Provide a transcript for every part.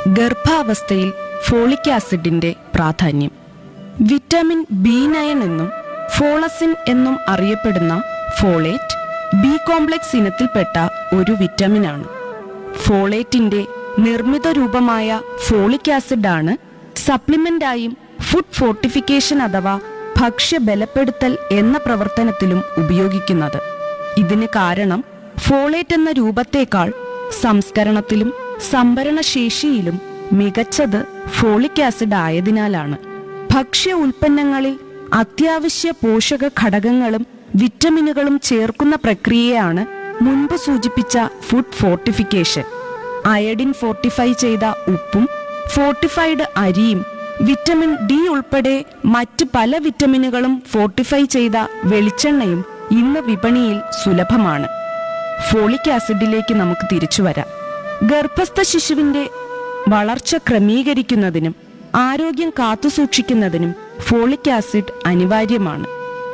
ഗർഭാവസ്ഥയിൽ ഫോളിക് ആസിഡിന്റെ പ്രാധാന്യം vitamin B nine എന്നും ഫോളസിൻ എന്നും അറിയപ്പെടുന്ന ഫോളേറ്റ് ബി കോംപ്ലക്സ് ഇനത്തിൽപ്പെട്ട ഒരു വിറ്റാമിനാണ് ഫോളേറ്റിന്റെ നിർമ്മിത രൂപമായ ഫോളിക് ആസിഡ് ആണ് സപ്ലിമെന്റായും ഫുഡ് ഫോർട്ടിഫിക്കേഷൻ അഥവാ ഭക്ഷ്യ ബലപ്പെടുത്തൽ എന്ന പ്രവർത്തനത്തിലും ഉപയോഗിക്കുന്നത് ഇതിന് കാരണം ഫോളേറ്റ് എന്ന രൂപത്തേക്കാൾ സംസ്കരണത്തിലും സംഭരണശേഷിയിലും മികച്ചത് ഫോളിക് ആസിഡ് ആയതിനാലാണ് ഭക്ഷ്യ ഉൽപ്പന്നങ്ങളിൽ അത്യാവശ്യ പോഷക ഘടകങ്ങളും വിറ്റമിനുകളും ചേർക്കുന്ന പ്രക്രിയയാണ് മുൻപ് സൂചിപ്പിച്ച ഫുഡ് ഫോർട്ടിഫിക്കേഷൻ അയഡിൻ ഫോർട്ടിഫൈ ചെയ്ത ഉപ്പും ഫോർട്ടിഫൈഡ് അരിയും വിറ്റമിൻ ഡി ഉൾപ്പെടെ മറ്റ് പല വിറ്റമിനുകളും ഫോർട്ടിഫൈ ചെയ്ത വെളിച്ചെണ്ണയും ഇന്ന് വിപണിയിൽ സുലഭമാണ് ഫോളിക് ആസിഡിലേക്ക് നമുക്ക് തിരിച്ചു വരാം ഗർഭസ്ഥ ശിശുവിന്റെ വളർച്ച ക്രമീകരിക്കുന്നതിനും ആരോഗ്യം കാത്തുസൂക്ഷിക്കുന്നതിനും ഫോളിക് ആസിഡ് അനിവാര്യമാണ്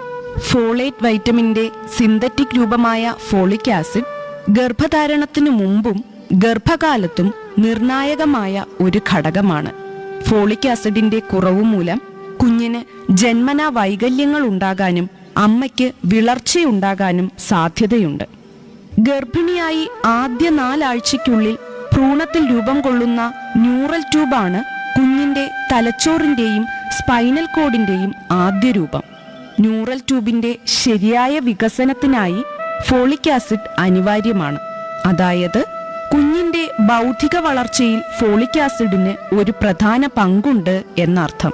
ഫോളേറ്റ് വൈറ്റമിന്റെ സിന്തറ്റിക് രൂപമായ ഫോളിക് ആസിഡ് ഗർഭധാരണത്തിനു മുമ്പും ഗർഭകാലത്തും നിർണായകമായ ഒരു ഘടകമാണ് ഫോളിക് ആസിഡിന്റെ കുറവ് മൂലം കുഞ്ഞിന് ജന്മനാ വൈകല്യങ്ങൾ ഉണ്ടാകാനും അമ്മയ്ക്ക് വിളർച്ചയുണ്ടാകാനും സാധ്യതയുണ്ട് ഗർഭിണിയായി ആദ്യ നാലാഴ്ചയ്ക്കുള്ളിൽ ഭ്രൂണത്തിൽ രൂപം കൊള്ളുന്ന ന്യൂറൽ ട്യൂബാണ് കുഞ്ഞിന്റെ തലച്ചോറിന്റെയും സ്പൈനൽ കോഡിന്റെയും ആദ്യ രൂപം ന്യൂറൽ ട്യൂബിന്റെ ശരിയായ വികസനത്തിനായി ഫോളിക് ആസിഡ് അനിവാര്യമാണ് അതായത് കുഞ്ഞിന്റെ ബൗദ്ധിക വളർച്ചയിൽ ഫോളിക് ആസിഡിന് ഒരു പ്രധാന പങ്കുണ്ട് എന്നർത്ഥം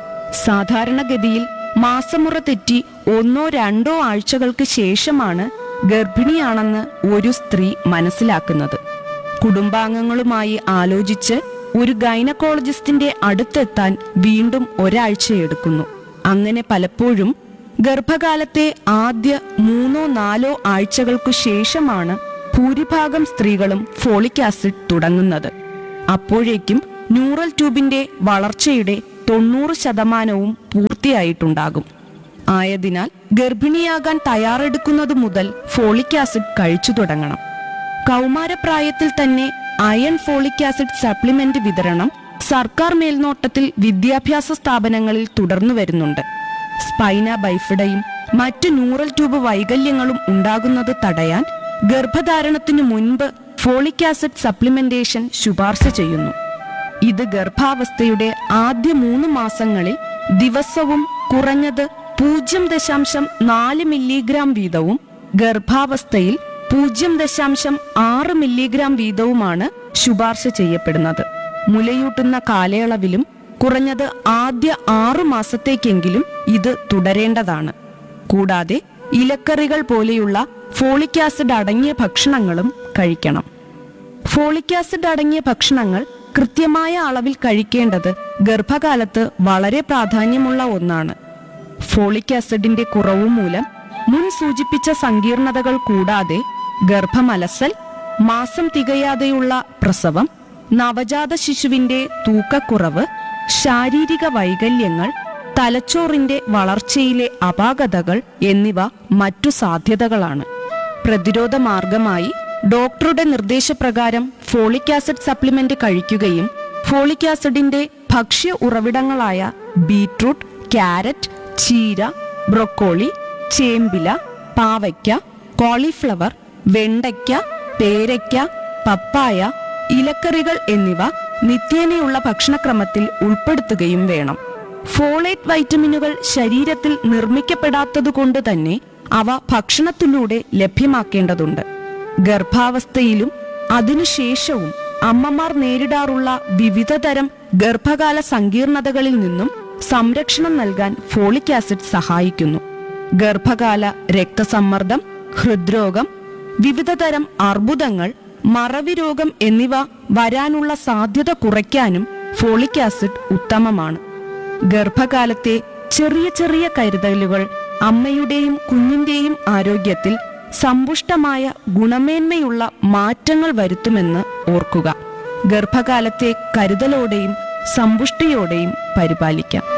സാധാരണഗതിയിൽ മാസമുറ തെറ്റി ഒന്നോ രണ്ടോ ആഴ്ചകൾക്ക് ശേഷമാണ് ഗർഭിണിയാണെന്ന് ഒരു സ്ത്രീ മനസ്സിലാക്കുന്നത് കുടുംബാംഗങ്ങളുമായി ആലോചിച്ച് ഒരു ഗൈനക്കോളജിസ്റ്റിന്റെ അടുത്തെത്താൻ വീണ്ടും ഒരാഴ്ചയെടുക്കുന്നു അങ്ങനെ പലപ്പോഴും ഗർഭകാലത്തെ ആദ്യ മൂന്നോ നാലോ ആഴ്ചകൾക്കു ശേഷമാണ് ഭൂരിഭാഗം സ്ത്രീകളും ഫോളിക് ആസിഡ് തുടങ്ങുന്നത് അപ്പോഴേക്കും ന്യൂറൽ ട്യൂബിന്റെ വളർച്ചയുടെ തൊണ്ണൂറ് ശതമാനവും പൂർത്തിയായിട്ടുണ്ടാകും ആയതിനാൽ ഗർഭിണിയാകാൻ തയ്യാറെടുക്കുന്നത് മുതൽ ഫോളിക് ആസിഡ് കഴിച്ചു തുടങ്ങണം കൗമാരപ്രായത്തിൽ തന്നെ അയൺ ഫോളിക് ആസിഡ് സപ്ലിമെന്റ് വിതരണം സർക്കാർ മേൽനോട്ടത്തിൽ വിദ്യാഭ്യാസ സ്ഥാപനങ്ങളിൽ തുടർന്നു വരുന്നുണ്ട് സ്പൈന ബൈഫിഡയും മറ്റ് ന്യൂറൽ ട്യൂബ് വൈകല്യങ്ങളും ഉണ്ടാകുന്നത് തടയാൻ ഗർഭധാരണത്തിനു മുൻപ് ഫോളിക് ആസിഡ് സപ്ലിമെന്റേഷൻ ശുപാർശ ചെയ്യുന്നു ഇത് ഗർഭാവസ്ഥയുടെ ആദ്യ മൂന്ന് മാസങ്ങളിൽ ദിവസവും കുറഞ്ഞത് പൂജ്യം ദശാംശം നാല് മില്ലിഗ്രാം വീതവും ഗർഭാവസ്ഥയിൽ പൂജ്യം ദശാംശം ആറ് മില്ലിഗ്രാം വീതവുമാണ് ശുപാർശ ചെയ്യപ്പെടുന്നത് മുലയൂട്ടുന്ന കാലയളവിലും കുറഞ്ഞത് ആദ്യ ആറു മാസത്തേക്കെങ്കിലും ഇത് തുടരേണ്ടതാണ് കൂടാതെ ഇലക്കറികൾ പോലെയുള്ള ഫോളിക് ആസിഡ് അടങ്ങിയ ഭക്ഷണങ്ങളും കഴിക്കണം ഫോളിക് ആസിഡ് അടങ്ങിയ ഭക്ഷണങ്ങൾ കൃത്യമായ അളവിൽ കഴിക്കേണ്ടത് ഗർഭകാലത്ത് വളരെ പ്രാധാന്യമുള്ള ഒന്നാണ് ഫോളിക് ആസിഡിന്റെ കുറവ് മൂലം മുൻ സൂചിപ്പിച്ച സങ്കീർണതകൾ കൂടാതെ ഗർഭമലസൽ മാസം തികയാതെയുള്ള പ്രസവം നവജാത ശിശുവിന്റെ തൂക്കക്കുറവ് ശാരീരിക വൈകല്യങ്ങൾ തലച്ചോറിന്റെ വളർച്ചയിലെ അപാകതകൾ എന്നിവ മറ്റു സാധ്യതകളാണ് പ്രതിരോധ മാർഗമായി ഡോക്ടറുടെ നിർദ്ദേശപ്രകാരം ഫോളിക് ആസിഡ് സപ്ലിമെന്റ് കഴിക്കുകയും ഫോളിക് ആസിഡിന്റെ ഭക്ഷ്യ ഉറവിടങ്ങളായ ബീട്രൂട്ട് ക്യാരറ്റ് ചീര ബ്രൊക്കോളി ചേമ്പില പാവയ്ക്ക കോളിഫ്ലവർ വെണ്ടയ്ക്ക പേരയ്ക്ക പപ്പായ ഇലക്കറികൾ എന്നിവ നിത്യേനയുള്ള ഭക്ഷണക്രമത്തിൽ ഉൾപ്പെടുത്തുകയും വേണം ഫോളേറ്റ് വൈറ്റമിനുകൾ ശരീരത്തിൽ നിർമ്മിക്കപ്പെടാത്തതുകൊണ്ട് തന്നെ അവ ഭക്ഷണത്തിലൂടെ ലഭ്യമാക്കേണ്ടതുണ്ട് ഗർഭാവസ്ഥയിലും അതിനുശേഷവും അമ്മമാർ നേരിടാറുള്ള വിവിധതരം ഗർഭകാല സങ്കീർണതകളിൽ നിന്നും സംരക്ഷണം നൽകാൻ ഫോളിക് ആസിഡ് സഹായിക്കുന്നു ഗർഭകാല രക്തസമ്മർദ്ദം ഹൃദ്രോഗം വിവിധതരം അർബുദങ്ങൾ മറവി രോഗം എന്നിവ വരാനുള്ള സാധ്യത കുറയ്ക്കാനും ഫോളിക് ആസിഡ് ഉത്തമമാണ് ഗർഭകാലത്തെ ചെറിയ ചെറിയ കരുതലുകൾ അമ്മയുടെയും കുഞ്ഞിന്റെയും ആരോഗ്യത്തിൽ സമ്പുഷ്ടമായ ഗുണമേന്മയുള്ള മാറ്റങ്ങൾ വരുത്തുമെന്ന് ഓർക്കുക ഗർഭകാലത്തെ കരുതലോടെയും സമ്പുഷ്ടിയോടെയും പരിപാലിക്കാം